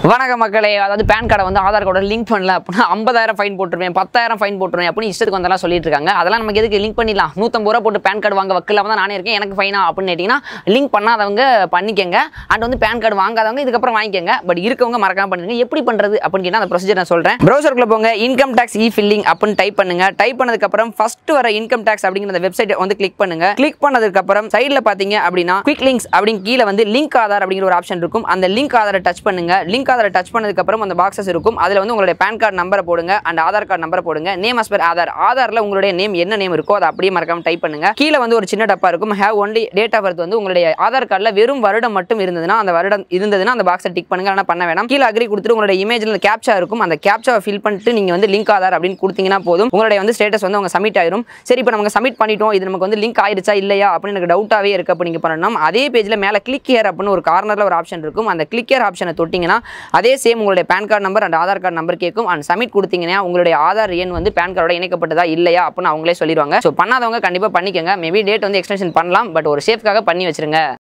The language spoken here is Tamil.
வணக்க மக்களே அதாவது பேன் கார்டை வந்து ஆதார் கார்டோட லிங்க் பண்ணல அப்படின்னா ஐம்பதாயிரம் ஃபைன் போட்டுருவேன் பத்தாயிரம் ஃபைன் போட்டுருவேன் அப்படின்னு இஷ்டத்துக்கு வந்தெல்லாம் சொல்லிட்டு இருக்காங்க அதெல்லாம் நமக்கு எதுக்கு லிங்க் பண்ணிடலாம் நூற்றம்பது ரூபா போட்டு பேன் கார்டு வாங்க வக்கலாம தான் நானே இருக்கேன் எனக்கு ஃபைனா அப்படின்னு கேட்டிங்கன்னா லிங்க் பண்ணாதவங்க பண்ணிக்கங்க அண்ட் வந்து பேன் கார்டு வாங்காதவங்க இதுக்கப்புறம் வாங்கிக்கங்க பட் இருக்கவங்க மறக்காம பண்ணுங்க எப்படி பண்ணுறது அப்படின்னு கேட்டால் அந்த ப்ரொசீஜர் நான் சொல்கிறேன் ப்ரௌசருக்குள்ள போங்க இன்கம் டேக்ஸ் இ ஃபில்லிங் அப்படின்னு டைப் பண்ணுங்க டைப் பண்ணதுக்கப்புறம் ஃபர்ஸ்ட் வர இன்கம் டேக்ஸ் அப்படிங்கிற அந்த வெப்சைட் வந்து கிளிக் பண்ணுங்க கிளிக் பண்ணதுக்கப்புறம் சைடில் பார்த்தீங்க அப்படின்னா குவிக் லிங்க்ஸ் அப்படின்னு கீழே வந்து லிங்க் ஆதார் அப்படிங்கிற ஒரு ஆப்ஷன் இருக்கும் அந்த லிங்க் ஆதாரை டச் பண்ணுங்க லிங்க் ஆதாரை டச் பண்ணதுக்கப்புறம் அந்த பாக்ஸஸ் இருக்கும் அதில் வந்து உங்களுடைய பேன் கார்டு நம்பரை போடுங்க அண்ட் ஆதார் கார்டு நம்பரை போடுங்க நேம் அஸ் பர் ஆதார் ஆதாரில் உங்களுடைய நேம் என்ன நேம் இருக்கோ அதை அப்படியே மறக்காம டைப் பண்ணுங்க கீழே வந்து ஒரு சின்ன டப்பா இருக்கும் have only date of birth வந்து உங்களுடைய ஆதார் கார்டில் வெறும் வருடம் மட்டும் இருந்ததுன்னா அந்த வருடம் இருந்ததுன்னா அந்த பாக்ஸை டிக் பண்ணுங்க ஆனால் பண்ண வேணாம் கீழே அக்ரி கொடுத்துட்டு உங்களுடைய இமேஜில் கேப்சா இருக்கும் அந்த கேப்சாவை ஃபில் பண்ணிட்டு நீங்கள் வந்து லிங்க் ஆதார் அப்படின்னு கொடுத்தீங்கன்னா போதும் உங்களுடைய வந்து ஸ்டேட்டஸ் வந்து உங்க சப்மிட் ஆயிரும் சரி இப்போ நமக்கு சப்மிட் பண்ணிட்டோம் இது நமக்கு வந்து லிங்க் ஆயிருச்சா இல்லையா அப்படின்னு எனக்கு டவுட்டாகவே இருக்கு அப்போ நீங்கள் பண்ணணும் அதே பேஜில் மேலே கிளிக் ஹியர் அப்படின்னு ஒரு கார்னரில் ஒரு ஆப்ஷன் இருக்கும் அந்த கிளிக் ஹியர் ஆப்ஷனை தொட்டிங்கன்னா அதே சேம் உங்களுடைய PAN card number and Aadhaar card number கேட்கும் அண்ட் சப்மிட் கொடுத்தீங்கன்னா உங்களுடைய ஆதார் எண் வந்து பேன் கார்டோட இணைக்கப்பட்டதா இல்லையா அப்படின்னு அவங்களே சொல்லிடுவாங்க ஸோ பண்ணாதவங்க கண்டிப்பாக பண்ணிக்கோங்க மேபி டேட் வந்து எக்ஸ்டென்ஷன் பண்ணலாம் பட் ஒரு சேஃப்காக பண்ணி வச்சிருங்க